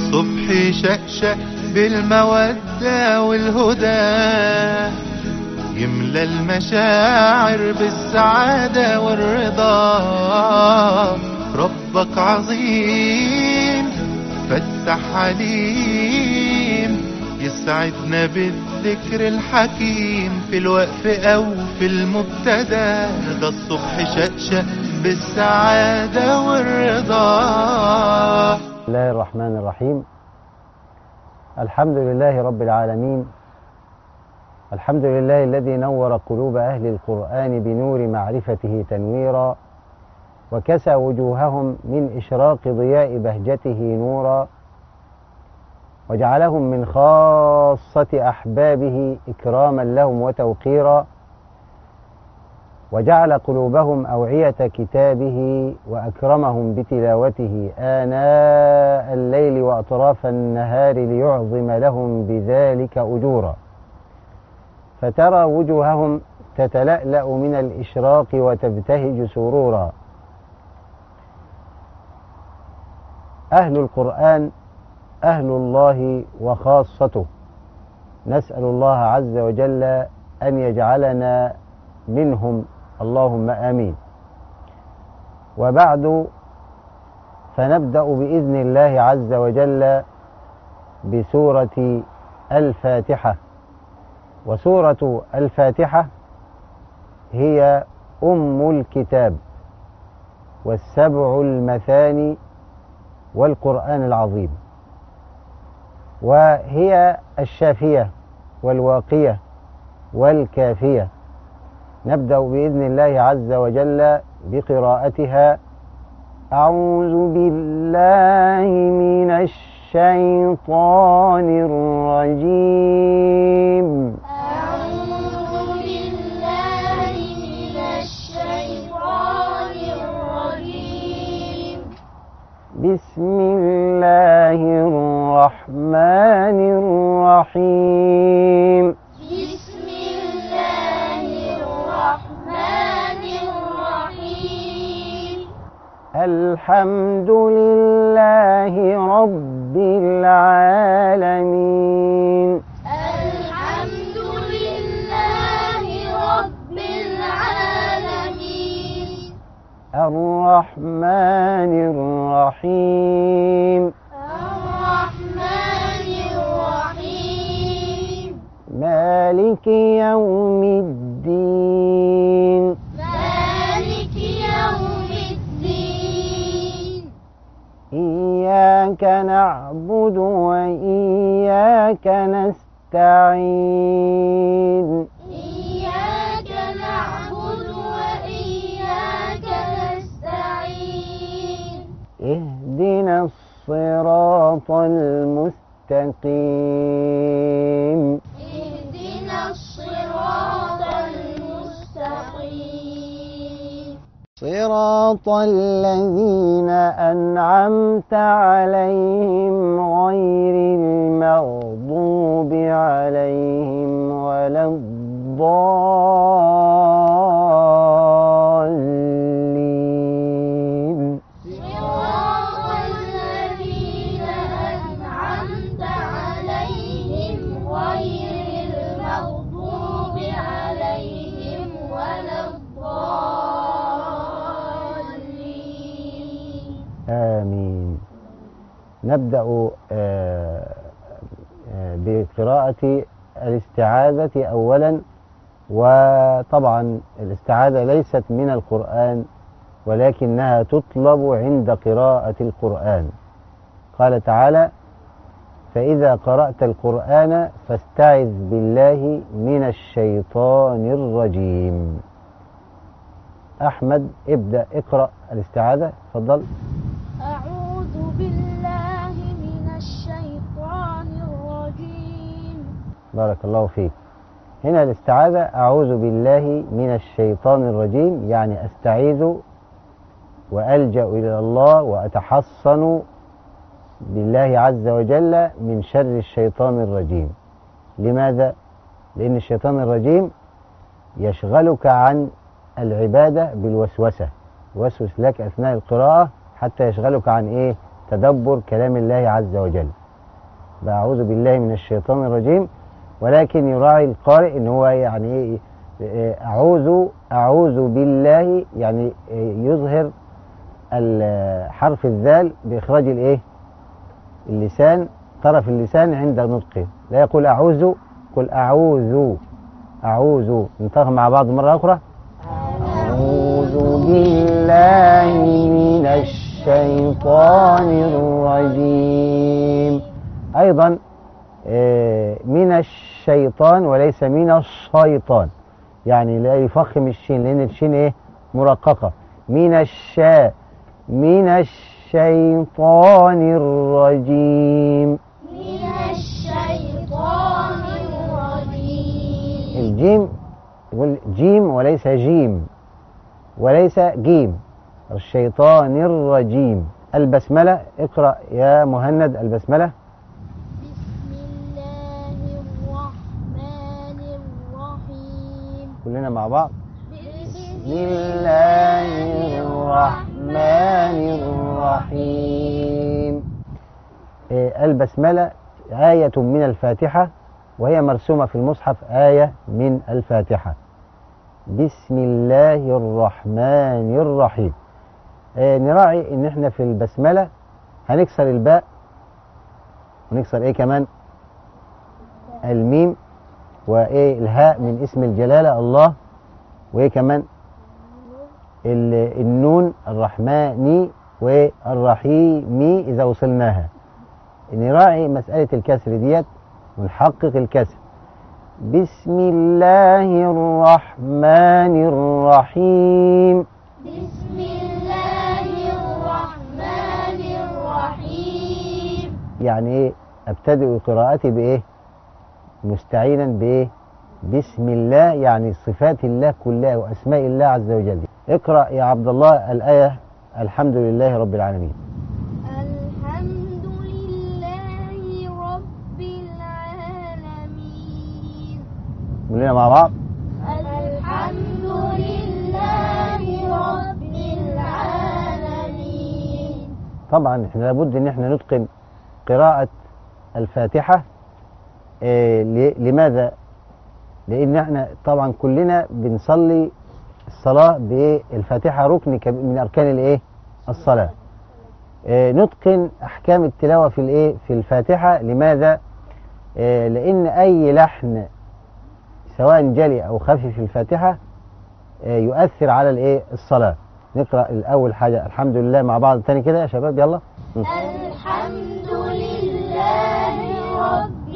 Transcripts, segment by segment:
الصبح يشقشق بالمودة والهدى يملى المشاعر بالسعادة والرضا ربك عظيم فتح عليم يسعدنا بالذكر الحكيم في الوقف أو في المبتدا ده الصبح شقشق بالسعادة والرضا بسم الله الرحمن الرحيم الحمد لله رب العالمين الحمد لله الذي نور قلوب أهل القرآن بنور معرفته تنويرا وكسى وجوههم من إشراق ضياء بهجته نورا وجعلهم من خاصة أحبابه إكراما لهم وتوقيرا وجعل قلوبهم أوعية كتابه وأكرمهم بتلاوته آناء الليل وأطراف النهار ليعظم لهم بذلك أجورا فترى وجوههم تتلألأ من الإشراق وتبتهج سرورا أهل القرآن أهل الله وخاصته نسأل الله عز وجل أن يجعلنا منهم اللهم آمين وبعد فنبدأ بإذن الله عز وجل بسورة الفاتحة وسورة الفاتحة هي أم الكتاب والسبع المثاني والقرآن العظيم وهي الشافية والواقية والكافية نبدأ بإذن الله عز وجل بقراءتها أعوذ بالله من الشيطان الرجيم أعوذ بالله من الشيطان الرجيم بسم الله الرحمن الرحيم بسم الله الرحمن الرحيم الحمد لله رب العالمين الحمد لله رب العالمين الرحمن الرحيم الرحمن الرحيم مالك يوم الدين مالك يوم الدين إياك نعبد وإياك نستعين إياك نعبد وإياك نستعين اهدنا الصراط المستقيم اهدنا الصراط المستقيم صراط الذين أنعمت عليهم غير المغضوب عليهم ولا الضالين صراط الذين أنعمت عليهم غير المغضوب عليهم ولا الضالين آمين نبدأ آه، آه، بقراءة الاستعاذة أولا وطبعا الاستعاذة ليست من القرآن ولكنها تطلب عند قراءة القرآن قال تعالى فإذا قرأت القرآن فاستعذ بالله من الشيطان الرجيم أحمد ابدأ اقرأ الاستعاذة تفضل أعوذ بالله من الشيطان الرجيم بارك الله فيك هنا الاستعاذة أعوذ بالله من الشيطان الرجيم يعني أستعيذ وألجأ إلى الله وأتحصن بالله عز وجل من شر الشيطان الرجيم لماذا؟ لأن الشيطان الرجيم يشغلك عن العبادة بالوسوسة يوسوس لك أثناء القراءة حتى يشغلك عن إيه؟ تدبر كلام الله عز وجل بأعوذ بالله من الشيطان الرجيم ولكن يراعي القارئ ان هو يعني ايه إيه، اعوذ اعوذ بالله يعني إيه، يظهر ال- حرف الذال باخراج الايه اللسان طرف اللسان عند نطقه لا يقول اعوذ قل اعوذ اعوذ ننطقها مع بعض مره اخرى أعوذ بالله من الشيطان الرجيم أيضا آه، من الشيطان وليس من الشيطان يعني لا يفخم الشين لأن الشين إيه مرققة من الشاء من الشيطان الرجيم من الشيطان الرجيم الجيم يقول جيم وليس جيم وليس جيم الشيطان الرجيم البسملة اقرأ يا مهند البسملة بسم الله الرحمن الرحيم كلنا مع بعض بسم بسم الله الرحمن الرحيم آه، البسملة آية من الفاتحة وهي مرسومة في المصحف آية من الفاتحة بسم الله الرحمن الرحيم آه، نراعي ان احنا في البسملة هنكسر الباء ونكسر ايه كمان الميم وايه الهاء من اسم الجلالة الله وايه كمان ال- النون الرحماني والرحيمي إذا وصلناها نراعي مسألة الكسر ديت ونحقق الكسر بسم الله الرحمن الرحيم بسم الله الرحمن الرحيم يعني ايه ابتدئ قراءتي بايه مستعينا بايه بسم الله يعني صفات الله كلها واسماء الله عز وجل اقرا يا عبد الله الايه الحمد لله رب العالمين الحمد لله رب العالمين قلنا مع بعض الحمد لله رب العالمين طبعا احنا لابد ان احنا نتقن قراءة الفاتحة إيه ل- لماذا؟ لان احنا طبعا كلنا بنصلي الصلاة بالفاتحة ركن كب- من اركان الايه؟ الصلاة. إيه نتقن احكام التلاوة في الايه؟ في الفاتحة لماذا؟ إيه لان اي لحن سواء جلي او خفي في الفاتحة إيه يؤثر على الايه؟ الصلاة. نقرأ الاول حاجة الحمد لله مع بعض تاني كده يا شباب يلا. م. الحمد لله رب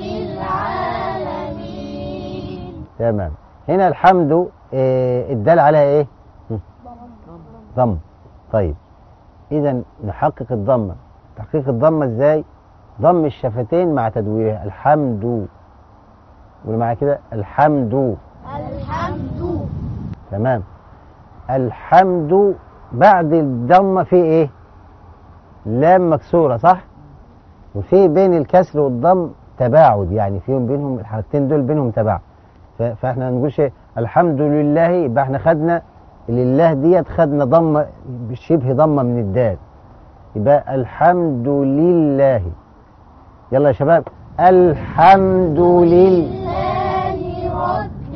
العالمين تمام هنا الحمد آه، الدال عليها ايه م. ضم طيب اذا نحقق الضمه تحقيق الضمه ازاي ضم الشفتين مع تدويرها الحمد قول معايا كده الحمد الحمد تمام الحمد بعد الضمه في ايه لام مكسوره صح وفي بين الكسر والضم تباعد يعني فيهم بينهم الحركتين دول بينهم تباعد ف- فاحنا نقول شيء الحمد لله يبقى احنا خدنا لله ديت خدنا ضمه شبه ضمه من الدال يبقى الحمد لله يلا يا شباب الحمد لله لله رب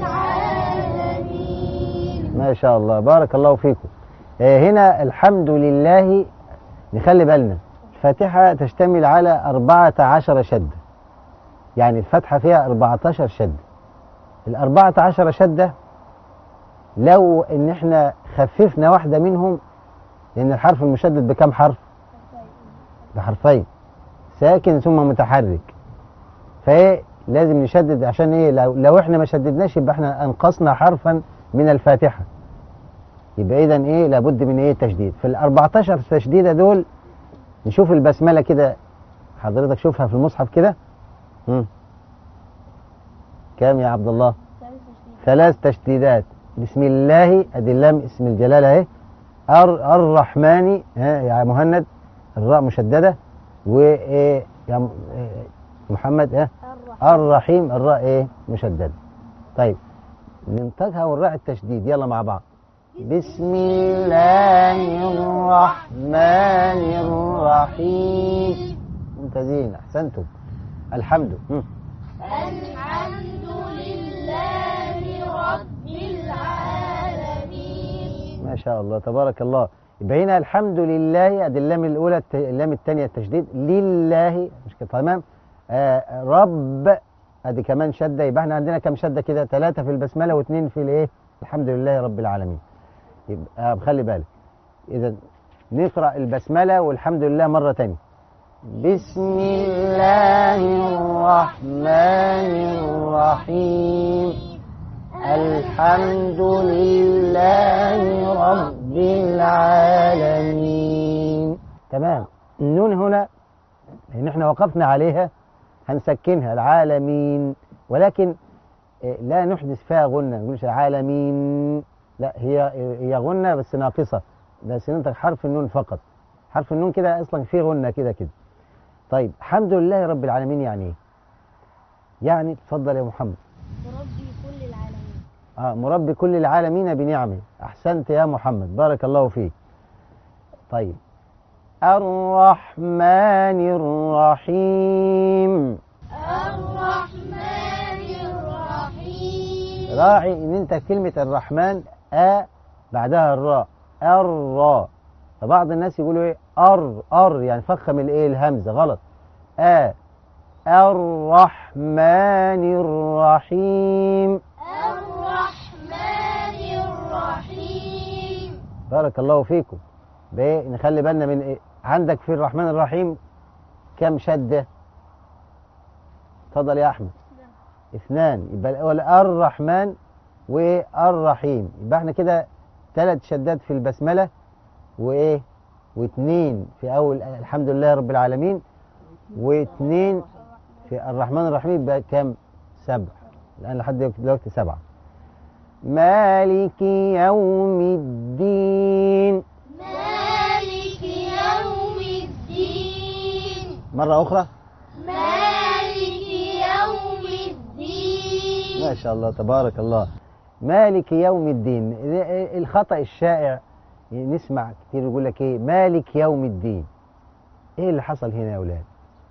العالمين ما شاء الله بارك الله فيكم آه، هنا الحمد لله نخلي بالنا الفاتحة تشتمل على أربعة عشر شدة يعني الفتحة فيها أربعة عشر شدة الأربعة عشر شدة لو إن إحنا خففنا واحدة منهم لأن الحرف المشدد بكم حرف؟ بحرفين ساكن ثم متحرك فايه لازم نشدد عشان ايه لو, لو احنا ما شددناش يبقى احنا انقصنا حرفا من الفاتحه يبقى اذا ايه لابد من ايه تشديد في ال 14 تشديده دول نشوف البسمله كده حضرتك شوفها في المصحف كده مم. كام يا عبد الله ثلاث تشديدات بسم الله ادي اللام اسم الجلاله اهي الر- الرحمن ها يا مهند الراء مشدده وايه يا م- إيه محمد ها الرحيم الراء ايه مشدده طيب ننطقها ونراعي التشديد يلا مع بعض بسم الله الرحمن الرحيم ممتازين احسنتم الحمد مم. الحمد لله رب العالمين ما شاء الله تبارك الله يبقى هنا الحمد لله ادي اللام الاولى الت- اللام الثانيه التشديد لله مش كده تمام آه رب ادي كمان شده يبقى احنا عندنا كام شده كده ثلاثه في البسمله واثنين في الايه الحمد لله رب العالمين يبقى آه خلي بالك اذا نقرا البسمله والحمد لله مره ثانيه بسم الله الرحمن الرحيم الحمد لله رب العالمين تمام النون هنا لان احنا وقفنا عليها هنسكنها العالمين ولكن آه، لا نحدث فيها غنة ما نقولش العالمين لا هي هي غنة بس ناقصة بس ننطق حرف النون فقط حرف النون كده اصلا فيه غنة كده كده طيب الحمد لله رب العالمين يعني ايه يعني تفضل يا محمد ربي كل العالمين آه مربي كل العالمين بنعمه أحسنت يا محمد بارك الله فيك طيب الرحمن الرحيم الرحمن الرحيم راعي ان انت كلمة الرحمن أ بعدها الراء الراء فبعض الناس يقولوا ايه ار ار يعني فخم الايه الهمزة غلط أ الرحمن الرحيم الرحمن الرحيم بارك الله فيكم بايه نخلي بالنا من ايه عندك في الرحمن الرحيم كم شدة اتفضل يا احمد اثنان يبقى الاول الرحمن والرحيم يبقى احنا كده ثلاث شدات في البسملة وايه واثنين في اول الحمد لله رب العالمين واثنين في الرحمن الرحيم يبقى كام سبع الان لحد دلوقتي سبعة مالك يوم الدين مالك يوم الدين مرة أخرى مالك يوم الدين ما شاء الله تبارك الله مالك يوم الدين الخطأ الشائع نسمع كتير يقول لك ايه مالك يوم الدين ايه اللي حصل هنا يا اولاد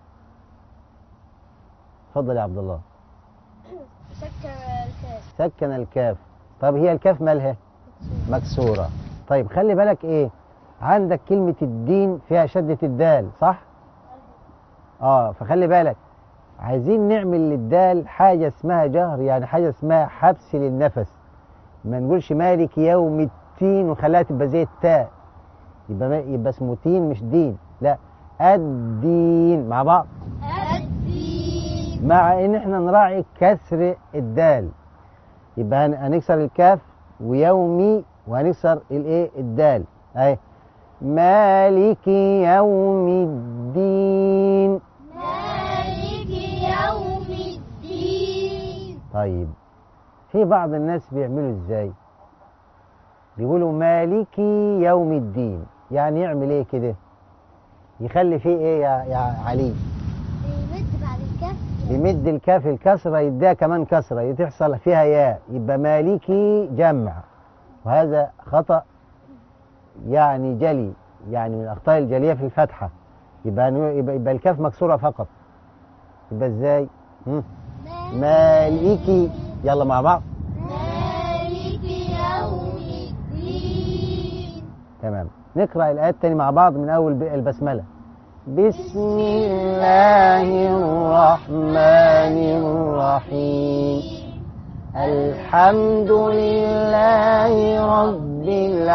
اتفضل يا عبد الله سكر الكاس سكن الكاف طب هي الكاف مالها مكسورة طيب خلي بالك ايه عندك كلمة الدين فيها شدة الدال صح اه فخلي بالك عايزين نعمل للدال حاجة اسمها جهر يعني حاجة اسمها حبس للنفس ما نقولش مالك يوم التين وخلاها تبقى زي التاء يبقى ما يبقى اسمه تين مش دين لا الدين مع بعض الدين مع ان احنا نراعي كسر الدال يبقى هن- هنكسر الكاف ويومي وهنكسر الايه الدال اهي مالك يوم الدين مالك يوم الدين طيب في بعض الناس بيعملوا ازاي بيقولوا مالكي يوم الدين يعني يعمل ايه كده يخلي فيه ايه يا, يا علي بيمد بعد الكف بيمد الكاف الكسرة يديها كمان كسرة تحصل فيها ياء يبقى مالكي جمع وهذا خطأ يعني جلي يعني من الأخطاء الجلية في الفتحة يبقى يبقى, يبقى الكاف مكسورة فقط يبقى ازاي؟ مم. مالكي يلا مع بعض مالك يوم الدين تمام نقرأ الآيات تاني مع بعض من أول ب- البسملة بسم الله الرحمن الرحيم الحمد لله رب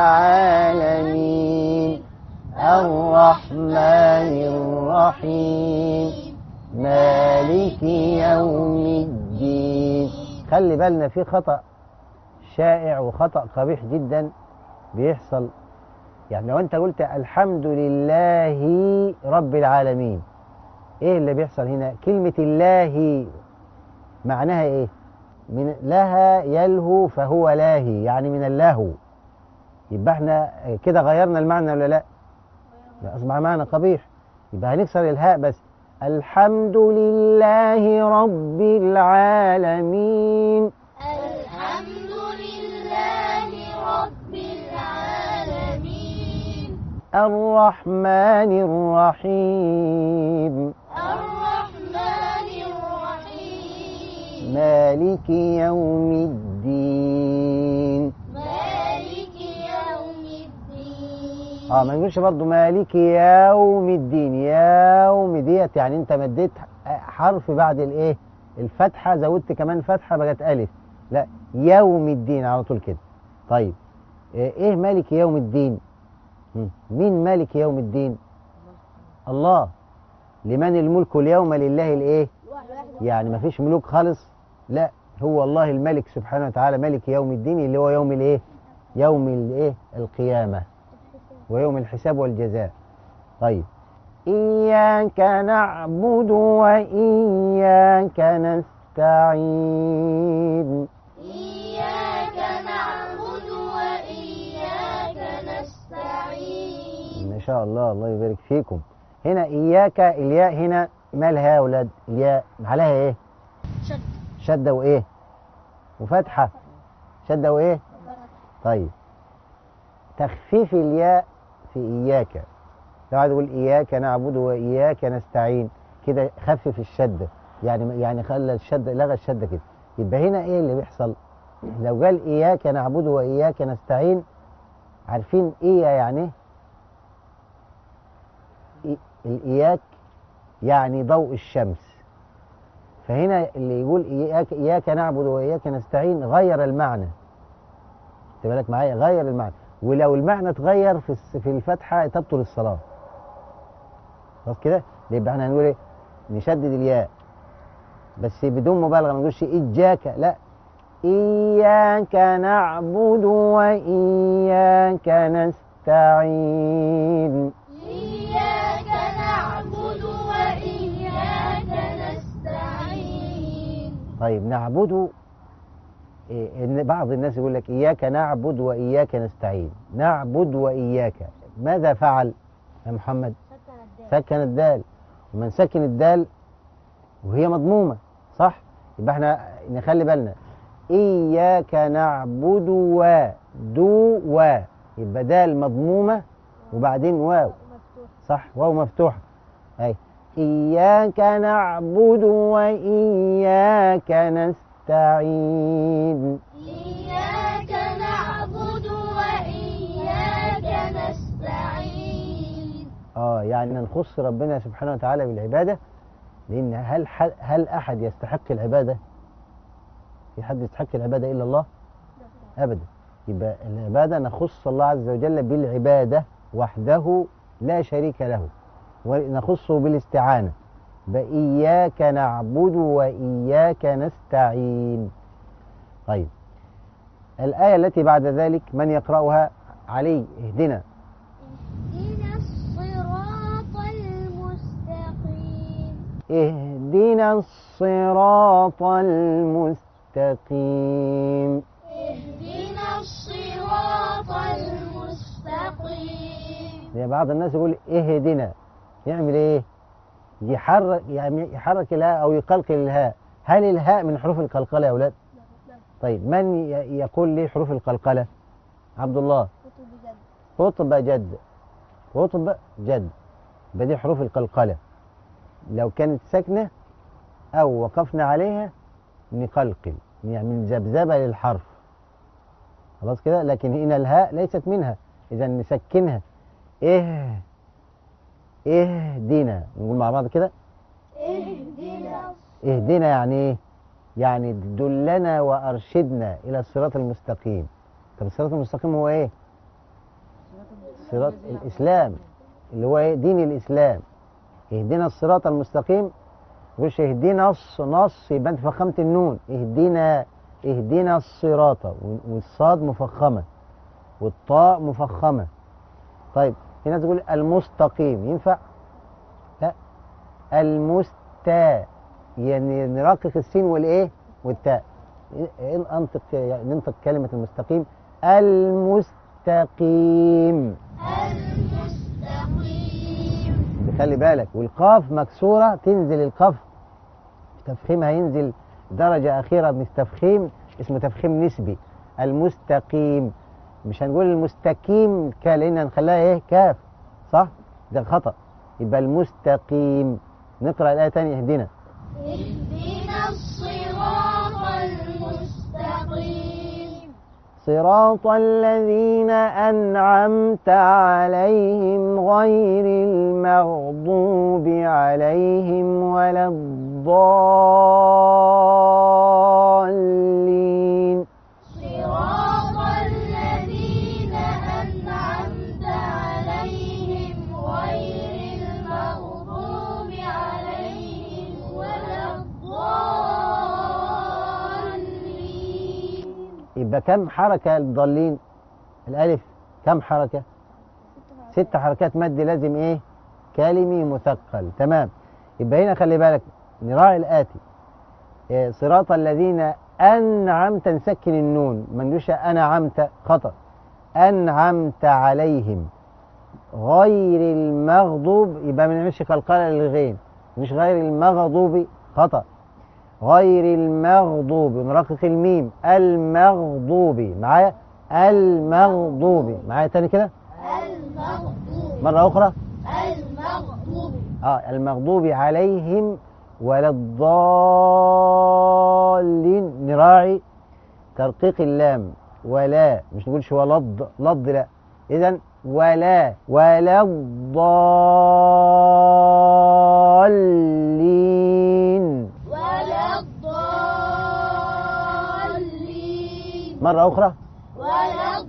العالمين الرحمن الرحيم مالك يوم الدين خلي بالنا في خطأ شائع وخطأ قبيح جدا بيحصل يعني لو انت قلت الحمد لله رب العالمين ايه اللي بيحصل هنا كلمة الله معناها ايه من لها يلهو فهو لاهي يعني من اللهو يبقى احنا كده غيرنا المعنى ولا لا لا اصبح معنى قبيح يبقى هنكسر الهاء بس الحمد لله رب العالمين الحمد لله رب العالمين الرحمن الرحيم الرحمن مالك يوم الدين مالك يوم الدين اه ما نقولش برضو مالك يوم الدين يوم ديت يعني انت مديت حرف بعد الايه الفتحة زودت كمان فتحة بقت ألف لا يوم الدين على طول كده طيب ايه مالك يوم الدين مم. مين مالك يوم الدين الله لمن الملك اليوم لله الايه يعني ما فيش ملوك خالص لا هو الله الملك سبحانه وتعالى ملك يوم الدين اللي هو يوم الايه يوم الايه القيامة ويوم الحساب والجزاء طيب إياك نعبد وإياك نستعين إياك نعبد وإياك نستعين ما شاء الله الله يبارك فيكم هنا إياك الياء هنا مالها يا أولاد الياء عليها إيه شد شدة وإيه وفتحة شدة وإيه طيب تخفيف الياء في إياك لو عايز يقول إياك نعبد وإياك نستعين كده خفف الشدة يعني يعني خلى الشدة لغى الشدة كده يبقى هنا إيه اللي بيحصل لو قال إياك نعبد وإياك نستعين عارفين إيه يعني إيه؟ الإياك يعني ضوء الشمس فهنا اللي يقول إياك, إياك نعبد وإياك نستعين غير المعنى خد بالك معايا غير المعنى ولو المعنى اتغير في الس- في الفتحة تبطل الصلاة خلاص كده يبقى احنا هنقول ايه نشدد الياء بس بدون مبالغة ما نقولش إياك لا إياك نعبد وإياك نستعين إياك نعبد وإياك نستعين طيب نعبد إيه، إن بعض الناس يقول لك إياك نعبد وإياك نستعين نعبد وإياك ماذا فعل يا محمد سكن الدال ومن سكن الدال وهي مضمومة صح يبقى احنا نخلي بالنا إياك نعبد و دو و يبقى دال مضمومة وبعدين واو صح واو مفتوحة أي إياك نعبد وإياك نستعين إياك نعبد وإياك نستعين اه يعني نخص ربنا سبحانه وتعالى بالعبادة لأن هل هل, هل أحد يستحق العبادة؟ في حد يستحق العبادة إلا الله؟ أبدا يبقى العبادة نخص الله عز وجل بالعبادة وحده لا شريك له ونخصه بالاستعانة بإياك نعبد وإياك نستعين طيب الآية التي بعد ذلك من يقرأها علي اهدنا اهدنا الصراط المستقيم اهدنا الصراط المستقيم اهدنا الصراط المستقيم يعني بعض الناس يقول اهدنا يعمل ايه يحرك يعني يحرك الهاء او يقلقل الهاء هل الهاء من حروف القلقله يا اولاد طيب من ي- يقول لي حروف القلقله عبد الله قطب جد قطب جد يبقى دي حروف القلقله لو كانت ساكنه او وقفنا عليها نقلقل يعني ذبذبه للحرف خلاص كده لكن هنا الهاء ليست منها اذا نسكنها ايه اهدنا نقول مع بعض كده اهدنا اهدنا يعني ايه يعني دلنا وارشدنا الى الصراط المستقيم طب الصراط المستقيم هو ايه صراط الاسلام اللي هو ايه دين الاسلام اهدنا الصراط المستقيم مش اهدنا الص نص يبقى انت فخمت النون اهدنا اهدنا الصراط والصاد مفخمه والطاء مفخمه طيب في ناس تقول المستقيم ينفع لا المستا يعني نرقق السين والايه والتاء إيه- انطق يعني ننطق كلمه المستقيم المستقيم المستقيم خلي بالك والقاف مكسوره تنزل القاف تفخيمها ينزل درجه اخيره من التفخيم اسمه تفخيم نسبي المستقيم مش هنقول المستقيم ك لان هنخليها ايه كاف صح ده خطا يبقى المستقيم نقرا الايه تانية اهدنا اهدنا الصراط المستقيم صراط الذين أنعمت عليهم غير المغضوب عليهم ولا الضالين صراط الذين أنعمت عليهم غير المغضوب عليهم ولا الضالين يبقى كم حركة الضالين الألف كم حركة ست حركات مد لازم إيه كلمي مثقل تمام يبقى هنا خلي بالك نراعي الآتي إيه، صراط الذين أنعمت نسكن النون ما نقولش أنعمت خطأ أنعمت عليهم غير المغضوب يبقى ما نعملش قلقلة للغين مش غير المغضوب خطأ غير المغضوب نرقق الميم المغضوب معايا المغضوب معايا تاني كده المغضوب مرة أخرى المغضوب اه المغضوب عليهم ولا الضالين نراعي ترقيق اللام ولا مش نقولش ولض لض لا اذا ولا ولا الضالين ولا الضالين مرة أخرى ولا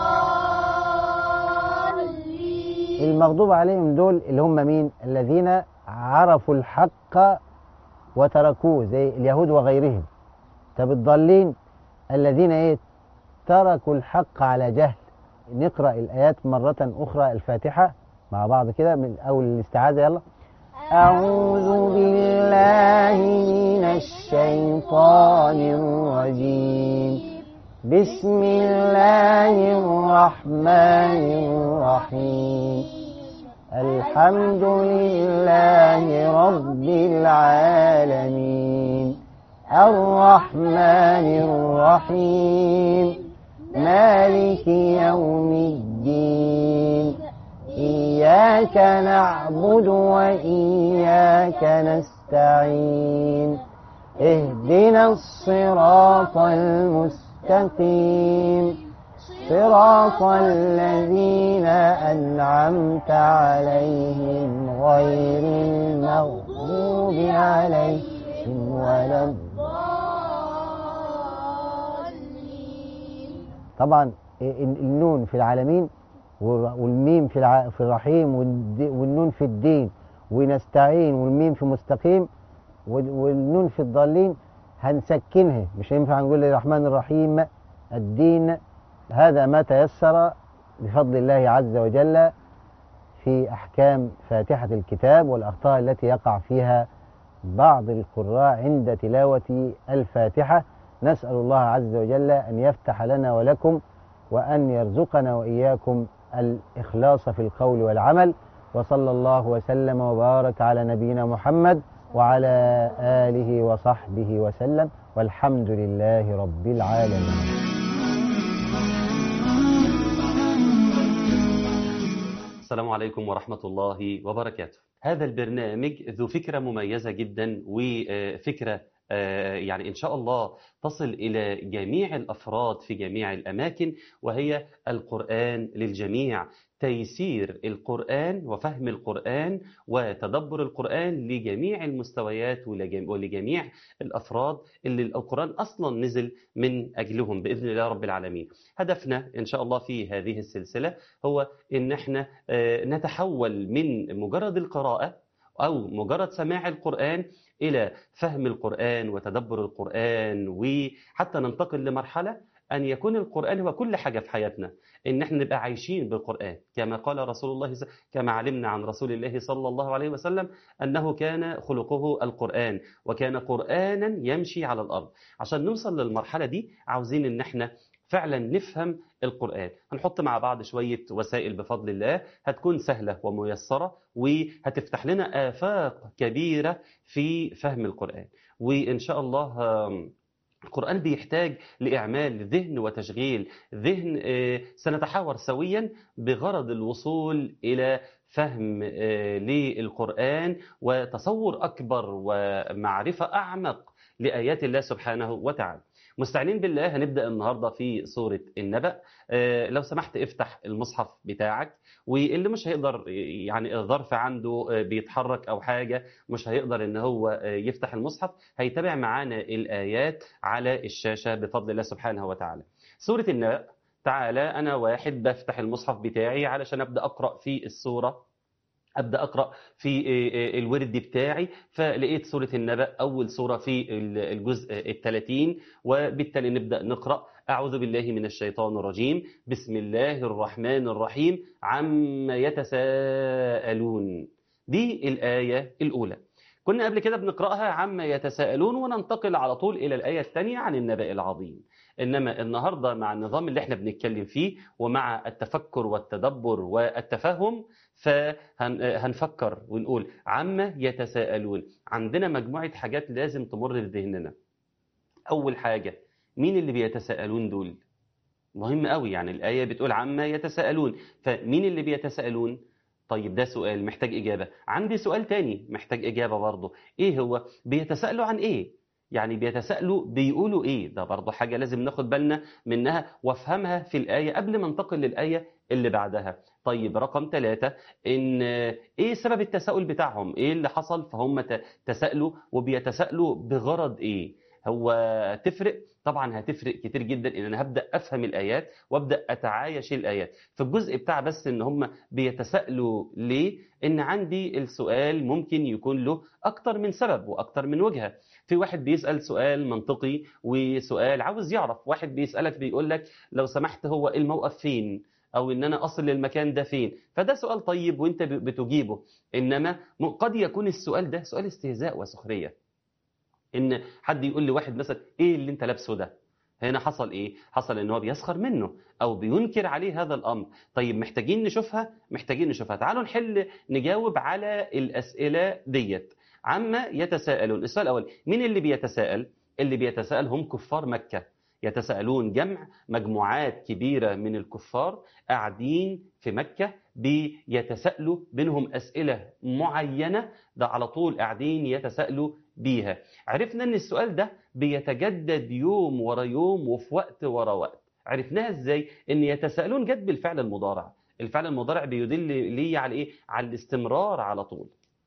الضالين المغضوب عليهم دول اللي هم مين الذين عرفوا الحق وتركوه زي اليهود وغيرهم طب الضالين الذين ايه تركوا الحق على جهل نقرأ الآيات مرة أخرى الفاتحة مع بعض كده من أول الاستعاذة يلا أعوذ بالله من الشيطان الرجيم بسم الله الرحمن الرحيم الحمد لله رب العالمين الرحمن الرحيم مالك يوم الدين إياك نعبد وإياك نستعين اهدنا الصراط المستقيم صراط الذين أنعمت عليهم غير المغضوب عليهم ولا الضالين طبعا ال- النون في العالمين والر- والميم في الع- في الرحيم والد- والنون في الدين ونستعين والميم في مستقيم وال- والنون في الضالين هنسكنها مش هينفع نقول الرحمن الرحيم الدين هذا ما تيسر بفضل الله عز وجل في أحكام فاتحة الكتاب والأخطاء التي يقع فيها بعض القراء عند تلاوة الفاتحة نسأل الله عز وجل أن يفتح لنا ولكم وأن يرزقنا وإياكم الإخلاص في القول والعمل وصلى الله وسلم وبارك على نبينا محمد وعلى آله وصحبه وسلم والحمد لله رب العالمين السلام عليكم ورحمة الله وبركاته هذا البرنامج ذو فكرة مميزة جدا وفكرة آه، يعني إن شاء الله تصل إلى جميع الأفراد في جميع الأماكن وهي القرآن للجميع تيسير القرآن وفهم القرآن وتدبر القرآن لجميع المستويات ولجم- ولجميع الأفراد اللي القرآن أصلا نزل من أجلهم بإذن الله رب العالمين هدفنا إن شاء الله في هذه السلسلة هو إن احنا آه، نتحول من مجرد القراءة أو مجرد سماع القرآن إلى فهم القرآن وتدبر القرآن وحتى ننتقل لمرحلة أن يكون القرآن هو كل حاجة في حياتنا إن احنا نبقى عايشين بالقرآن كما قال رسول الله س- كما علمنا عن رسول الله صلى الله عليه وسلم أنه كان خلقه القرآن وكان قرآنا يمشي على الأرض عشان نوصل للمرحلة دي عاوزين إن احنا فعلا نفهم القرآن هنحط مع بعض شوية وسائل بفضل الله هتكون سهلة وميسرة وهتفتح لنا آفاق كبيرة في فهم القرآن وإن شاء الله آم، القرآن بيحتاج لإعمال ذهن وتشغيل ذهن آه، سنتحاور سويا بغرض الوصول إلى فهم آه، للقرآن وتصور أكبر ومعرفة أعمق لآيات الله سبحانه وتعالى مستعينين بالله هنبدأ النهاردة في سورة النبأ آه، لو سمحت افتح المصحف بتاعك واللي مش هيقدر يعني الظرف عنده آه، بيتحرك أو حاجة مش هيقدر ان هو آه، يفتح المصحف هيتابع معانا الآيات على الشاشة بفضل الله سبحانه وتعالى سورة النبأ تعالى أنا واحد بفتح المصحف بتاعي علشان أبدأ أقرأ في السورة ابدا اقرا في الورد بتاعي فلقيت سوره النبأ اول سوره في الجزء الثلاثين وبالتالي نبدا نقرا اعوذ بالله من الشيطان الرجيم بسم الله الرحمن الرحيم عما يتساءلون دي الايه الاولى كنا قبل كده بنقراها عما يتساءلون وننتقل على طول الى الايه الثانيه عن النبأ العظيم انما النهارده مع النظام اللي احنا بنتكلم فيه ومع التفكر والتدبر والتفهم فهنفكر ونقول عما يتساءلون عندنا مجموعه حاجات لازم تمر بذهننا اول حاجه مين اللي بيتساءلون دول مهم قوي يعني الايه بتقول عما يتساءلون فمين اللي بيتساءلون طيب ده سؤال محتاج اجابه عندي سؤال تاني محتاج اجابه برضه ايه هو بيتساءلوا عن ايه يعني بيتساءلوا بيقولوا ايه ده برضه حاجه لازم ناخد بالنا منها وافهمها في الايه قبل ما انتقل للايه اللي بعدها طيب رقم ثلاثة ان ايه سبب التساؤل بتاعهم ايه اللي حصل فهم ت- تساءلوا وبيتساءلوا بغرض ايه هو تفرق طبعا هتفرق كتير جدا ان انا هبدا افهم الايات وابدا اتعايش الايات في الجزء بتاع بس ان هم بيتساءلوا ليه ان عندي السؤال ممكن يكون له اكتر من سبب واكتر من وجهه في واحد بيسال سؤال منطقي وسؤال عاوز يعرف واحد بيسالك بيقول لك لو سمحت هو الموقف فين او ان انا اصل للمكان ده فين فده سؤال طيب وانت ب- بتجيبه انما م- قد يكون السؤال ده سؤال استهزاء وسخريه ان حد يقول لواحد مثلا ايه اللي انت لابسه ده هنا حصل ايه حصل ان هو بيسخر منه او بينكر عليه هذا الامر طيب محتاجين نشوفها محتاجين نشوفها تعالوا نحل نجاوب على الاسئله ديت عما يتساءلون السؤال الاول مين اللي بيتساءل اللي بيتساءل هم كفار مكه يتساءلون جمع مجموعات كبيره من الكفار قاعدين في مكه بيتساءلوا بينهم اسئله معينه ده على طول قاعدين يتساءلوا بيها عرفنا ان السؤال ده بيتجدد يوم ورا يوم وفي وقت ورا وقت عرفناها ازاي ان يتساءلون جد بالفعل المضارع الفعل المضارع بيدل لي على ايه على الاستمرار على طول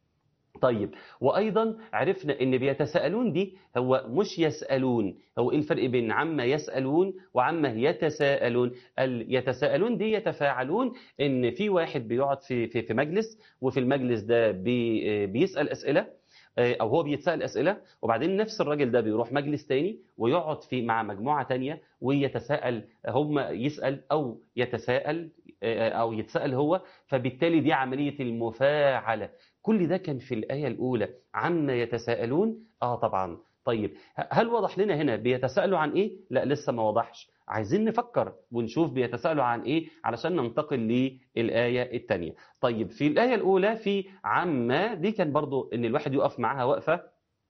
طيب وايضا عرفنا ان بيتساءلون دي هو مش يسالون هو ايه الفرق بين عما يسالون وعما يتساءلون ال- يتساءلون دي يتفاعلون ان في واحد بيقعد في في في مجلس وفي المجلس ده بي بيسال اسئله آه، او هو بيتسال اسئله وبعدين نفس الراجل ده بيروح مجلس تاني ويقعد في مع مجموعه تانية ويتساءل هم يسال او يتساءل آه، او يتساءل هو فبالتالي دي عمليه المفاعله كل ده كان في الايه الاولى عما يتساءلون اه طبعا طيب ه- هل وضح لنا هنا بيتساءلوا عن ايه لا لسه ما وضحش عايزين نفكر ونشوف بيتساءلوا عن ايه علشان ننتقل للايه الثانيه طيب في الايه الاولى في عما دي كان برضو ان الواحد يقف معاها وقفه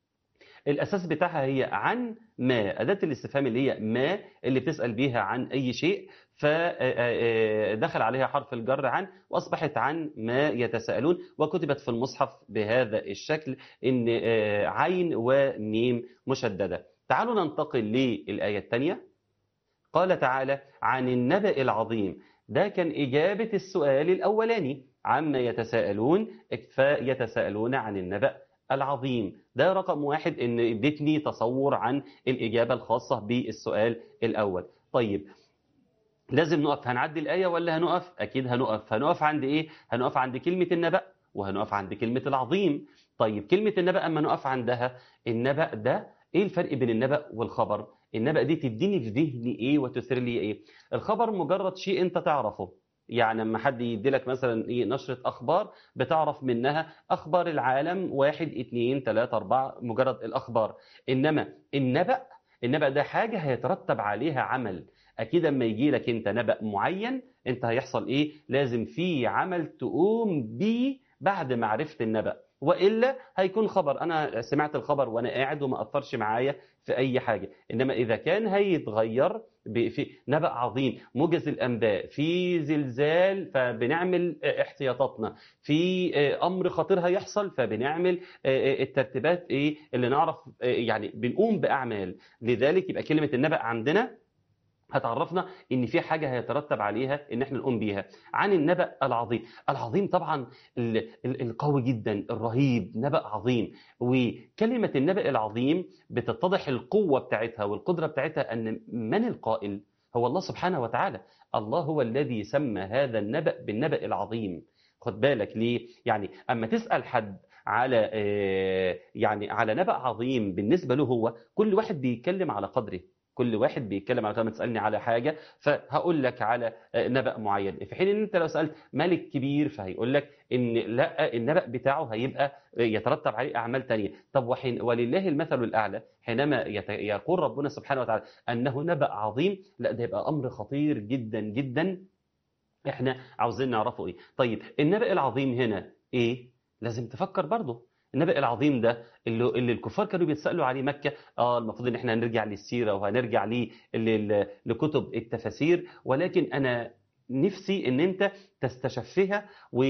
الاساس بتاعها هي عن ما اداه الاستفهام اللي هي ما اللي بتسال بيها عن اي شيء فدخل عليها حرف الجر عن واصبحت عن ما يتساءلون وكتبت في المصحف بهذا الشكل ان آه، عين وميم مشدده تعالوا ننتقل للايه الثانيه قال تعالى عن النبأ العظيم ده كان إجابة السؤال الأولاني عما يتساءلون فيتساءلون عن النبأ العظيم ده رقم واحد ان ادتني تصور عن الإجابة الخاصة بالسؤال الأول طيب لازم نقف هنعدي الآية ولا هنقف أكيد هنقف هنقف عند إيه هنقف عند كلمة النبأ وهنقف عند كلمة العظيم طيب كلمة النبأ أما نقف عندها النبأ ده إيه الفرق بين النبأ والخبر النبأ دي تديني في ذهني إيه وتثير لي إيه الخبر مجرد شيء أنت تعرفه يعني لما حد يديلك مثلا ايه نشرة اخبار بتعرف منها اخبار العالم واحد اتنين تلاتة اربعة مجرد الاخبار انما النبأ النبأ ده حاجة هيترتب عليها عمل اكيد اما يجي لك انت نبأ معين انت هيحصل ايه لازم في عمل تقوم بيه بعد معرفة النبأ وإلا هيكون خبر أنا سمعت الخبر وأنا قاعد وما أثرش معايا في أي حاجة إنما إذا كان هيتغير ب- في نبأ عظيم موجز الأنباء في زلزال فبنعمل آه، احتياطاتنا في آه، أمر خطير هيحصل فبنعمل آه، آه، الترتيبات إيه اللي نعرف آه، يعني بنقوم بأعمال لذلك يبقى كلمة النبأ عندنا هتعرفنا ان في حاجه هيترتب عليها ان احنا نقوم بيها عن النبأ العظيم العظيم طبعا ال- ال- القوي جدا الرهيب نبأ عظيم وكلمه النبأ العظيم بتتضح القوه بتاعتها والقدره بتاعتها ان من القائل هو الله سبحانه وتعالى الله هو الذي سمى هذا النبأ بالنبأ العظيم خد بالك ليه يعني اما تسأل حد على آه، يعني على نبأ عظيم بالنسبه له هو كل واحد بيتكلم على قدره كل واحد بيتكلم على لما تسالني على حاجه فهقول لك على آه، نبأ معين في حين ان انت لو سالت ملك كبير فهيقول لك ان لا النبأ بتاعه هيبقى آه، يترتب عليه اعمال تانية طب وحين ولله المثل الاعلى حينما يت- يقول ربنا سبحانه وتعالى انه نبأ عظيم لا ده يبقى امر خطير جدا جدا احنا عاوزين نعرفه ايه طيب النبأ العظيم هنا ايه لازم تفكر برضه النبأ العظيم ده اللي, اللي الكفار كانوا بيتسألوا عليه مكة اه المفروض ان احنا هنرجع للسيرة وهنرجع ليه- ل- لكتب التفاسير ولكن انا نفسي ان انت تستشفها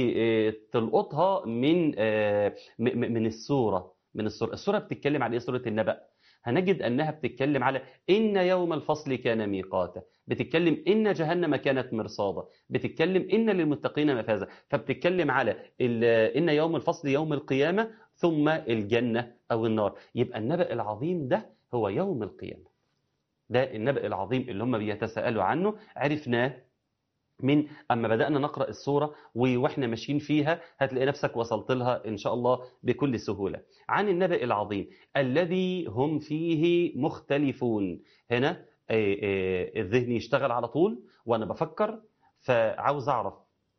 وتلقطها من آه، م- م- من السورة من السورة السورة بتتكلم على ايه سورة النبأ هنجد انها بتتكلم على ان يوم الفصل كان ميقاتا بتتكلم ان جهنم كانت مرصادا بتتكلم ان للمتقين مفازا فبتتكلم على ال- ان يوم الفصل يوم القيامه ثم الجنه او النار يبقى النبأ العظيم ده هو يوم القيامه ده النبأ العظيم اللي هم بيتساءلوا عنه عرفناه من اما بدانا نقرا السوره و- واحنا ماشيين فيها هتلاقي نفسك وصلت لها ان شاء الله بكل سهوله عن النبأ العظيم الذي هم فيه مختلفون هنا آه، آه، الذهن يشتغل على طول وانا بفكر فعاوز اعرف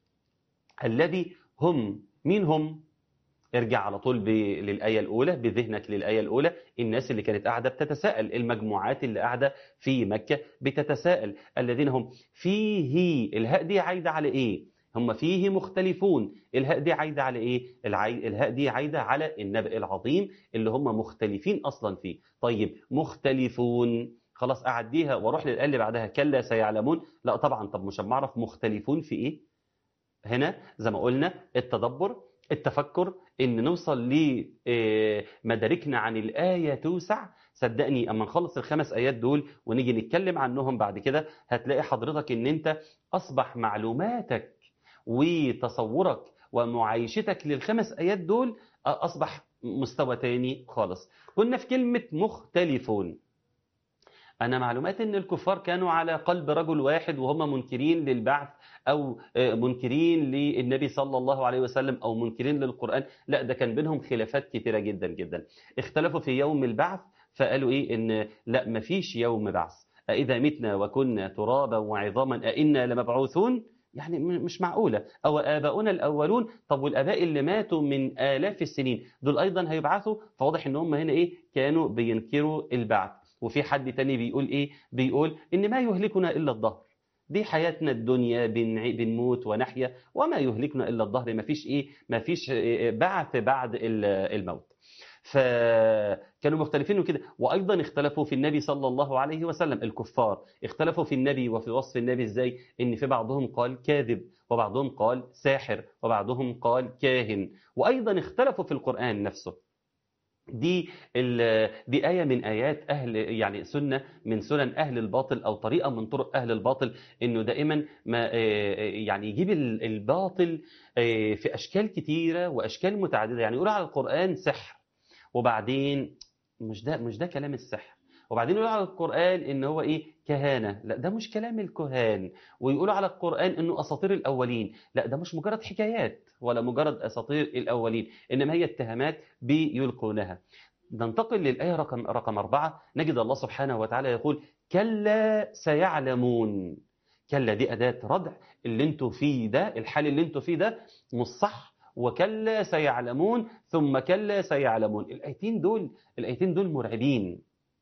الذي هم مين هم ارجع على طول ب... للآية الأولى بذهنك للآية الأولى الناس اللي كانت قاعدة بتتساءل المجموعات اللي قاعدة في مكة بتتساءل الذين هم فيه الهاء دي عايدة على إيه هم فيه مختلفون الهاء دي عايدة على إيه العي... الهاء دي عايدة على النبأ العظيم اللي هم مختلفين أصلا فيه طيب مختلفون خلاص أعديها واروح للآية اللي بعدها كلا سيعلمون لا طبعا طب مش أما أعرف مختلفون في إيه هنا زي ما قلنا التدبر التفكر ان نوصل لمداركنا عن الايه توسع صدقني اما نخلص الخمس ايات دول ونيجي نتكلم عنهم بعد كده هتلاقي حضرتك ان انت اصبح معلوماتك وتصورك ومعايشتك للخمس ايات دول اصبح مستوى تاني خالص كنا في كلمه مختلفون أنا معلومات إن الكفار كانوا على قلب رجل واحد وهم منكرين للبعث أو آه، منكرين للنبي صلى الله عليه وسلم أو منكرين للقرآن لا ده كان بينهم خلافات كتيرة جدا جدا اختلفوا في يوم البعث فقالوا إيه إن لا مفيش يوم بعث أإذا متنا وكنا ترابا وعظاما أئنا لمبعوثون يعني م- مش معقولة أو آباؤنا الأولون طب والآباء اللي ماتوا من آلاف السنين دول أيضا هيبعثوا فواضح إن هم هنا إيه كانوا بينكروا البعث وفي حد تاني بيقول ايه بيقول ان ما يهلكنا الا الدهر دي حياتنا الدنيا بنع- بنموت ونحيا وما يهلكنا الا الدهر ما فيش ايه ما فيش إيه بعث بعد ال- الموت فكانوا مختلفين وكده وايضا اختلفوا في النبي صلى الله عليه وسلم الكفار اختلفوا في النبي وفي وصف النبي ازاي ان في بعضهم قال كاذب وبعضهم قال ساحر وبعضهم قال كاهن وايضا اختلفوا في القران نفسه دي ال- دي آية من آيات أهل يعني سنة من سنن أهل الباطل أو طريقة من طرق أهل الباطل إنه دائما ما آه، يعني يجيب ال- الباطل آه، في أشكال كتيرة وأشكال متعددة يعني يقول على القرآن سحر وبعدين مش ده مش ده كلام السحر وبعدين يقولوا على القرآن إن هو إيه كهانة لا ده مش كلام الكهان ويقولوا على القرآن إنه أساطير الأولين لا ده مش مجرد حكايات ولا مجرد أساطير الأولين إنما هي اتهامات بيلقونها ننتقل للآية رقم رقم أربعة نجد الله سبحانه وتعالى يقول كلا سيعلمون كلا دي أداة ردع اللي انتوا فيه ده الحال اللي انتوا فيه ده مش صح وكلا سيعلمون ثم كلا سيعلمون الآيتين دول الآيتين دول مرعبين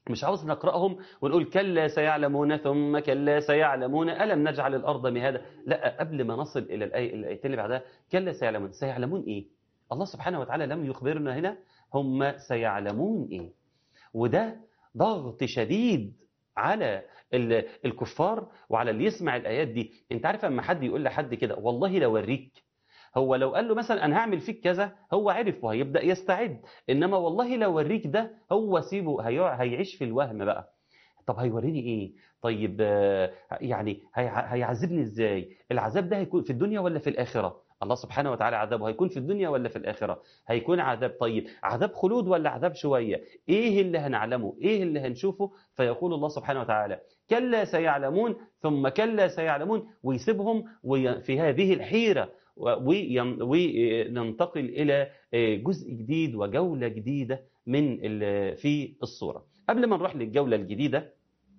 مش عاوز نقرأهم ونقول كلا سيعلمون ثم كلا سيعلمون ألم نجعل الأرض مهادا لا قبل ما نصل إلى الآية الآيتين اللي بعدها كلا سيعلمون سيعلمون إيه الله سبحانه وتعالى لم يخبرنا هنا هم سيعلمون إيه وده ضغط شديد على ال- الكفار وعلى اللي يسمع الآيات دي انت عارف اما حد يقول لحد كده والله لو اوريك هو لو قال له مثلا انا هعمل فيك كذا هو عرف وهيبدا يستعد انما والله لو اوريك ده هو سيبه هيع- هيعيش في الوهم بقى طب هيوريني ايه طيب آه، يعني هي- هيعذبني ازاي العذاب ده هيكون في الدنيا ولا في الاخره الله سبحانه وتعالى عذابه هيكون في الدنيا ولا في الاخره هيكون عذاب طيب عذاب خلود ولا عذاب شويه ايه اللي هنعلمه ايه اللي هنشوفه فيقول الله سبحانه وتعالى كلا سيعلمون ثم كلا سيعلمون ويسيبهم وي- في هذه الحيره وين- وننتقل الى جزء جديد وجوله جديده من ال- في الصوره قبل ما نروح للجوله الجديده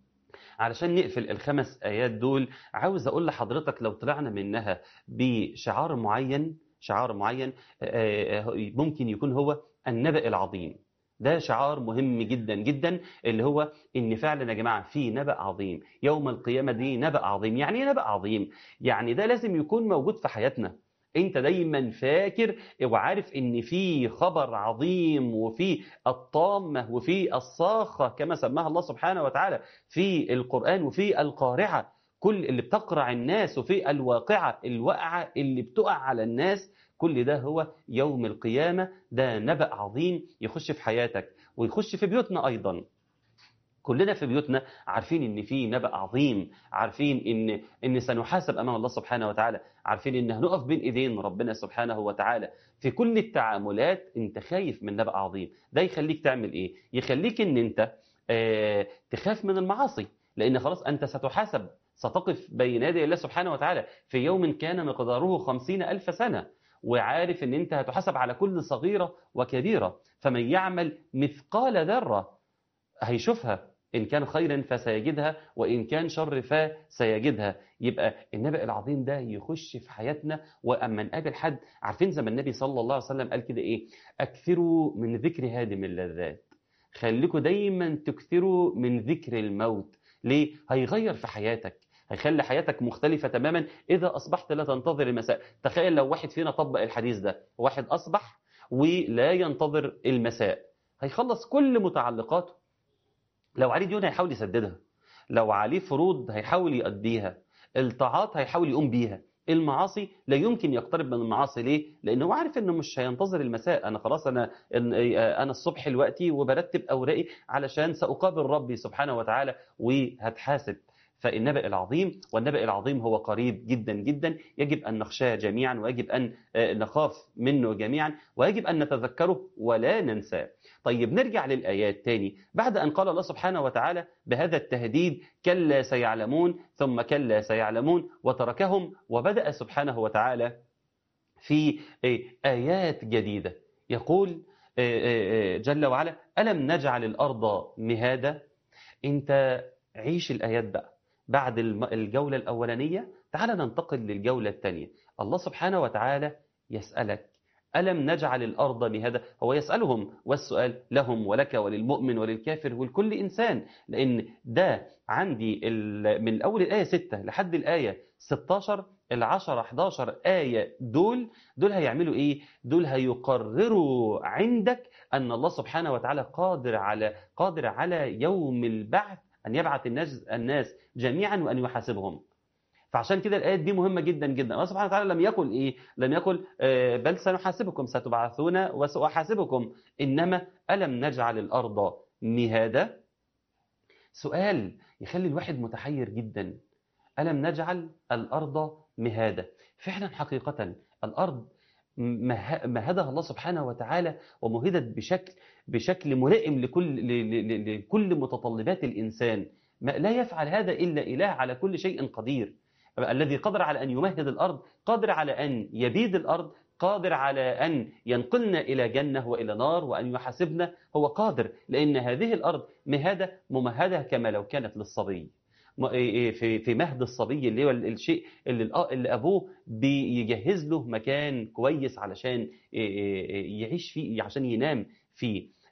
علشان نقفل الخمس ايات دول عاوز اقول لحضرتك لو طلعنا منها بشعار معين شعار معين آه، آه، ممكن يكون هو النبأ العظيم ده شعار مهم جدا جدا اللي هو ان فعلا يا جماعه في نبأ عظيم يوم القيامه دي نبأ عظيم يعني ايه نبأ عظيم يعني ده لازم يكون موجود في حياتنا انت دايما فاكر وعارف ان في خبر عظيم وفي الطامه وفي الصاخه كما سماها الله سبحانه وتعالى في القران وفي القارعه كل اللي بتقرع الناس وفي الواقعه الواقعه اللي بتقع على الناس كل ده هو يوم القيامه ده نبأ عظيم يخش في حياتك ويخش في بيوتنا ايضا كلنا في بيوتنا عارفين ان في نبأ عظيم عارفين ان ان سنحاسب امام الله سبحانه وتعالى عارفين ان هنقف بين ايدين ربنا سبحانه وتعالى في كل التعاملات انت خايف من نبأ عظيم ده يخليك تعمل ايه يخليك ان انت آه تخاف من المعاصي لان خلاص انت ستحاسب ستقف بين يدي الله سبحانه وتعالى في يوم كان مقداره خمسين ألف سنة وعارف ان انت هتحاسب على كل صغيرة وكبيرة فمن يعمل مثقال ذرة هيشوفها إن كان خيرا فسيجدها وإن كان شر فسيجدها يبقى النبأ العظيم ده يخش في حياتنا وأما نقابل حد عارفين زي ما النبي صلى الله عليه وسلم قال كده إيه أكثروا من ذكر هادم اللذات خليكم دايما تكثروا من ذكر الموت ليه؟ هيغير في حياتك هيخلي حياتك مختلفة تماما إذا أصبحت لا تنتظر المساء تخيل لو واحد فينا طبق الحديث ده واحد أصبح ولا ينتظر المساء هيخلص كل متعلقاته لو عليه ديون هيحاول يسددها لو عليه فروض هيحاول يؤديها الطاعات هيحاول يقوم بيها المعاصي لا يمكن يقترب من المعاصي ليه؟ لانه هو عارف انه مش هينتظر المساء انا خلاص انا انا الصبح دلوقتي وبرتب اوراقي علشان ساقابل ربي سبحانه وتعالى وهتحاسب فالنبأ العظيم والنبأ العظيم هو قريب جدا جدا يجب أن نخشاه جميعا ويجب أن نخاف منه جميعا ويجب أن نتذكره ولا ننساه طيب نرجع للآيات تاني بعد أن قال الله سبحانه وتعالى بهذا التهديد كلا سيعلمون ثم كلا سيعلمون وتركهم وبدأ سبحانه وتعالى في آيات جديدة يقول جل وعلا ألم نجعل الأرض مهادا أنت عيش الآيات بقى بعد الجولة الأولانية تعال ننتقل للجولة الثانية الله سبحانه وتعالى يسألك ألم نجعل الأرض مهادا هو يسألهم والسؤال لهم ولك وللمؤمن وللكافر ولكل إنسان لأن ده عندي من أول الآية 6 لحد الآية 16 العشر 11 آية دول دول هيعملوا إيه؟ دول هيقرروا عندك أن الله سبحانه وتعالى قادر على قادر على يوم البعث أن يبعث الناس الناس جميعا وأن يحاسبهم فعشان كده الآيات دي مهمة جدا جدا الله سبحانه وتعالى لم يقل إيه لم يقل آه بل سنحاسبكم ستبعثون وسأحاسبكم إنما ألم نجعل الأرض مهادا سؤال يخلي الواحد متحير جدا ألم نجعل الأرض مهادا فعلا حقيقة الأرض مهدها الله سبحانه وتعالى ومهدت بشكل بشكل ملائم لكل لكل متطلبات الانسان ما لا يفعل هذا الا اله على كل شيء قدير الذي قدر على ان يمهد الارض قادر على ان يبيد الارض قادر على ان ينقلنا الى جنه والى نار وان يحاسبنا هو قادر لان هذه الارض مهاده ممهده كما لو كانت للصبي في في مهد الصبي اللي هو الشيء اللي اللي ابوه بيجهز له مكان كويس علشان يعيش فيه عشان ينام فيه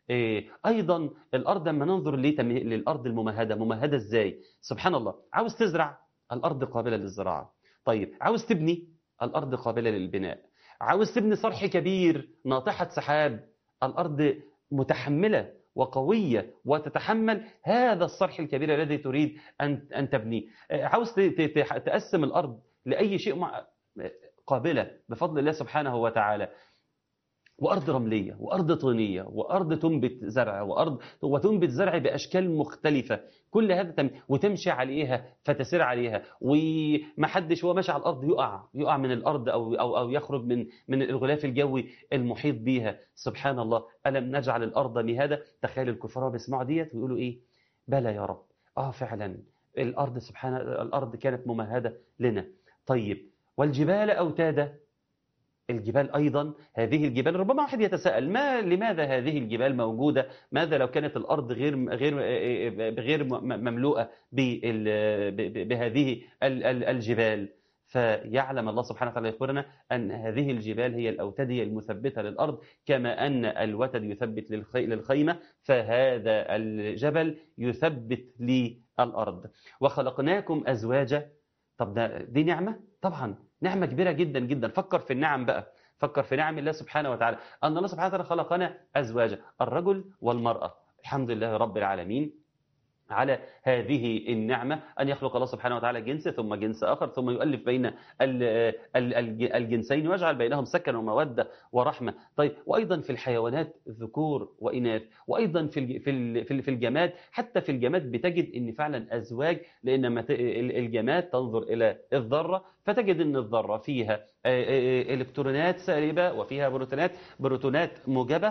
إيه، أيضا الأرض لما ننظر لتم- للأرض الممهدة ممهدة إزاي سبحان الله عاوز تزرع الأرض قابلة للزراعة طيب عاوز تبني الأرض قابلة للبناء عاوز تبني صرح كبير ناطحة سحاب الأرض متحملة وقوية وتتحمل هذا الصرح الكبير الذي تريد أن أن تبنيه آه، عاوز ت- ت- ت- تقسم الأرض لأي شيء مع قابلة بفضل الله سبحانه وتعالى وارض رمليه وارض طينيه وارض تنبت زرع وارض وتنبت زرع باشكال مختلفه كل هذا تم وتمشي عليها فتسير عليها ومحدش وهو ماشي على الارض يقع يقع من الارض او او او يخرج من من الغلاف الجوي المحيط بيها سبحان الله الم نجعل الارض مهادا تخيل الكفار بيسمعوا ديت ويقولوا ايه بلى يا رب اه فعلا الارض سبحان الارض كانت ممهده لنا طيب والجبال اوتادا الجبال ايضا هذه الجبال ربما واحد يتساءل ما لماذا هذه الجبال موجوده ماذا لو كانت الارض غير غير غير مملوءه بال- ب- بهذه ال- ال- الجبال فيعلم الله سبحانه وتعالى يخبرنا ان هذه الجبال هي الاوتاديه المثبته للارض كما ان الوتد يثبت للخي- للخيمه فهذا الجبل يثبت للارض وخلقناكم ازواجا طب ده دي نعمه طبعا نعمه كبيره جدا جدا فكر في النعم بقى فكر في نعم الله سبحانه وتعالى ان الله سبحانه وتعالى خلقنا ازواجا الرجل والمراه الحمد لله رب العالمين على هذه النعمة أن يخلق الله سبحانه وتعالى جنس ثم جنس آخر ثم يؤلف بين ال- ال- الج- الجنسين ويجعل بينهم سكن ومودة ورحمة طيب وأيضا في الحيوانات ذكور وإناث وأيضا في الج- في ال- في ال- في الجماد حتى في الجماد بتجد أن فعلا أزواج لأن لما ت- ال- الجماد تنظر إلى الذرة فتجد أن الذرة فيها آه، آه، إلكترونات سالبة وفيها بروتونات بروتونات موجبة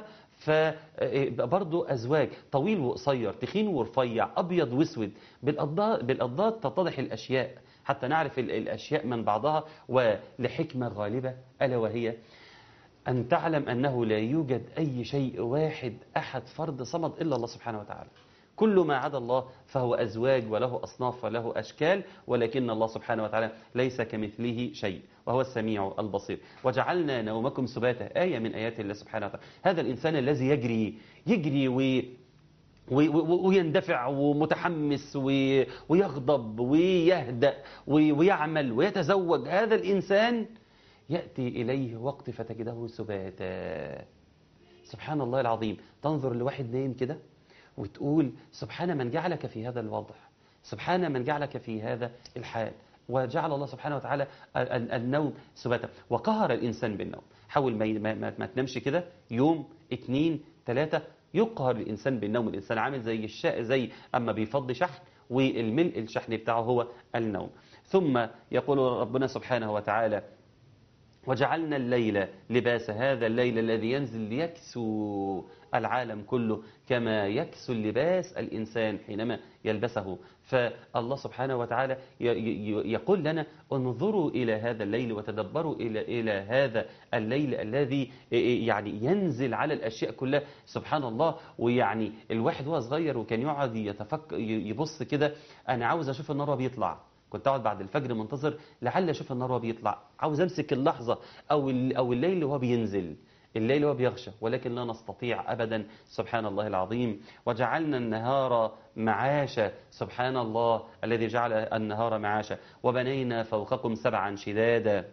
فبرضه أزواج طويل وقصير تخين ورفيع أبيض واسود بالأضداد بالأضداد تتضح الأشياء حتى نعرف ال- الأشياء من بعضها ولحكمة غالبة ألا وهي أن تعلم أنه لا يوجد أي شيء واحد أحد فرد صمد إلا الله سبحانه وتعالى كل ما عدا الله فهو أزواج وله أصناف وله أشكال ولكن الله سبحانه وتعالى ليس كمثله شيء وهو السميع البصير وجعلنا نومكم سباتا آية من آيات الله سبحانه وتعالى هذا الإنسان الذي يجري يجري و و- و- ويندفع ومتحمس و- ويغضب ويهدأ و- ويعمل ويتزوج هذا الإنسان يأتي إليه وقت فتجده سباتا سبحان الله العظيم تنظر لواحد نايم كده وتقول سبحان من جعلك في هذا الوضع سبحان من جعلك في هذا الحال وجعل الله سبحانه وتعالى ال- ال- النوم سباتا وقهر الإنسان بالنوم حاول ما, ما, ما, ما تنامش كده يوم اتنين تلاتة يقهر الإنسان بالنوم الإنسان عامل زي الشاء زي أما بيفضي شحن والملء الشحن بتاعه هو النوم ثم يقول ربنا سبحانه وتعالى وجعلنا الليل لباس هذا الليل الذي ينزل ليكسو العالم كله كما يكسو اللباس الإنسان حينما يلبسه فالله سبحانه وتعالى ي- ي- يقول لنا انظروا إلى هذا الليل وتدبروا إلى إلى هذا الليل الذي يعني ينزل على الأشياء كلها سبحان الله ويعني الواحد وهو صغير وكان يقعد يتفكر يبص كده أنا عاوز أشوف النار وهو بيطلع كنت اقعد بعد الفجر منتظر لعل اشوف النار وهو بيطلع عاوز امسك اللحظه او ال- او الليل وهو بينزل الليل وهو بيغشى ولكن لا نستطيع ابدا سبحان الله العظيم وجعلنا النهار معاشا سبحان الله الذي جعل النهار معاشا وبنينا فوقكم سبعا شدادا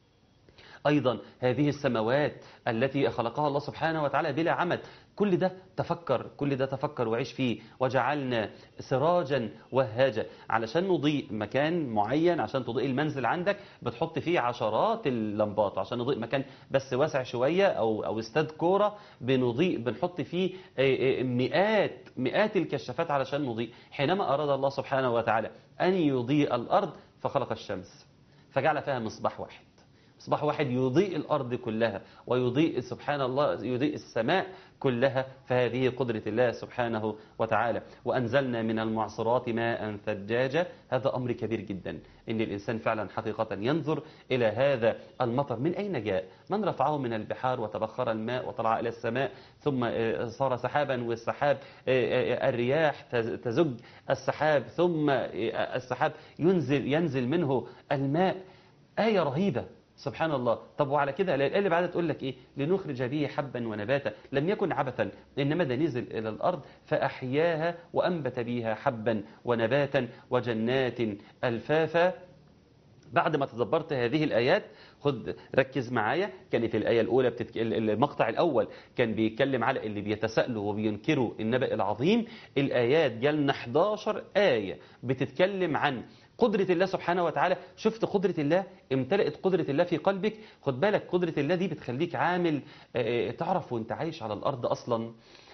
أيضا هذه السماوات التي خلقها الله سبحانه وتعالى بلا عمد كل ده تفكر كل ده تفكر وعيش فيه وجعلنا سراجا وهاجا علشان نضيء مكان معين عشان تضيء المنزل عندك بتحط فيه عشرات اللمبات عشان نضيء مكان بس واسع شوية أو أو استاد كورة بنضيء بنحط فيه آه، آه، مئات مئات الكشافات علشان نضيء حينما أراد الله سبحانه وتعالى أن يضيء الأرض فخلق الشمس فجعل فيها مصباح واحد مصباح واحد يضيء الأرض كلها ويضيء سبحان الله يضيء السماء كلها فهذه قدرة الله سبحانه وتعالى وأنزلنا من المعصرات ماء ثجاجا هذا أمر كبير جدا إن الإنسان فعلا حقيقة ينظر إلى هذا المطر من أين جاء من رفعه من البحار وتبخر الماء وطلع إلى السماء ثم آه، صار سحابا والسحاب آه، آه، الرياح تز- تزج السحاب ثم آه، السحاب ينزل ينزل منه الماء آية رهيبة سبحان الله طب وعلى كده الآية اللي بعدها تقول لك إيه لنخرج به حبا ونباتا لم يكن عبثا إنما ده نزل إلى الأرض فأحياها وأنبت بها حبا ونباتا وجنات ألفافا بعد ما تدبرت هذه الآيات خد ركز معايا كانت الآية الأولى بتتك... المقطع الأول كان بيتكلم على اللي بيتساءلوا وبينكروا النبأ العظيم الآيات جالنا 11 آية بتتكلم عن قدرة الله سبحانه وتعالى شفت قدرة الله امتلأت قدرة الله في قلبك خد بالك قدرة الله دي بتخليك عامل آه، تعرف وانت عايش على الأرض أصلا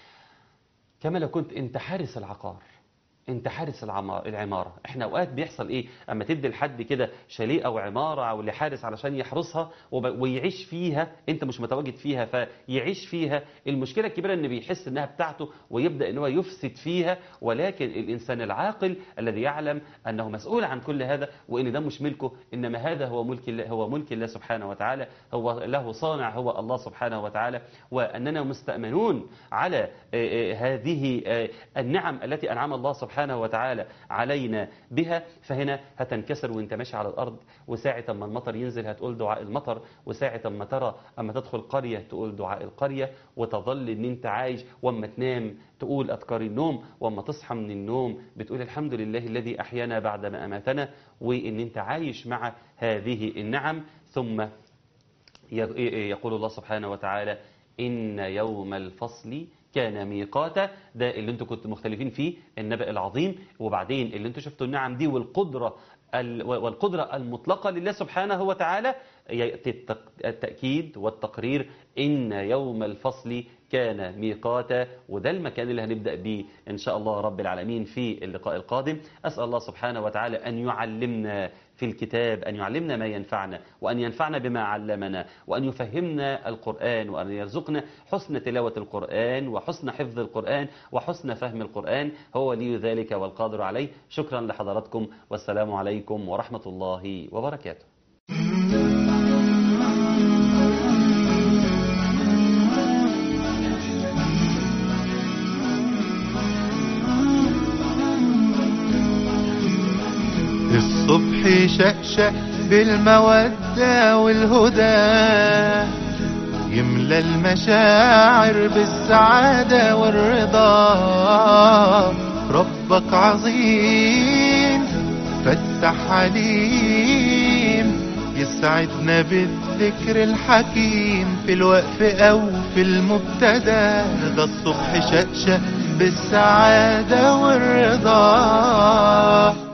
كما لو كنت انت حارس العقار انت حارس العمار العماره احنا اوقات بيحصل ايه اما تدي لحد كده شاليه او عماره او لحارس علشان يحرسها وب- ويعيش فيها انت مش متواجد فيها فيعيش فيها المشكله الكبيره ان بيحس انها بتاعته ويبدا ان هو يفسد فيها ولكن الانسان العاقل الذي يعلم انه مسؤول عن كل هذا وان ده مش ملكه انما هذا هو ملك الله هو ملك الله سبحانه وتعالى هو له صانع هو الله سبحانه وتعالى واننا مستامنون على آه، آه، هذه آه، النعم التي انعم الله سبحانه وتعالى علينا بها فهنا هتنكسر وانت ماشي على الارض وساعه ما المطر ينزل هتقول دعاء المطر وساعه ما ترى اما تدخل قريه تقول دعاء القريه وتظل ان انت عايش واما تنام تقول اذكار النوم واما تصحى من النوم بتقول الحمد لله الذي احيانا بعد ما اماتنا وان انت عايش مع هذه النعم ثم يقول الله سبحانه وتعالى إن يوم الفصل كان ميقاتا ده اللي انتوا كنتوا مختلفين فيه النبأ العظيم وبعدين اللي انتوا شفتوا النعم دي والقدرة ال- والقدرة المطلقة لله سبحانه وتعالى يأتي التق- التأكيد والتقرير إن يوم الفصل كان ميقاتا وده المكان اللي هنبدأ به إن شاء الله رب العالمين في اللقاء القادم أسأل الله سبحانه وتعالى أن يعلمنا في الكتاب أن يعلمنا ما ينفعنا وأن ينفعنا بما علمنا وأن يفهمنا القرآن وأن يرزقنا حسن تلاوة القرآن وحسن حفظ القرآن وحسن فهم القرآن هو ولي ذلك والقادر عليه شكرا لحضراتكم والسلام عليكم ورحمة الله وبركاته الصبح شقشق بالمودة والهدى يملى المشاعر بالسعادة والرضا ربك عظيم فتح عليم يسعدنا بالذكر الحكيم في الوقف أو في المبتدا ده الصبح شقشق بالسعادة والرضا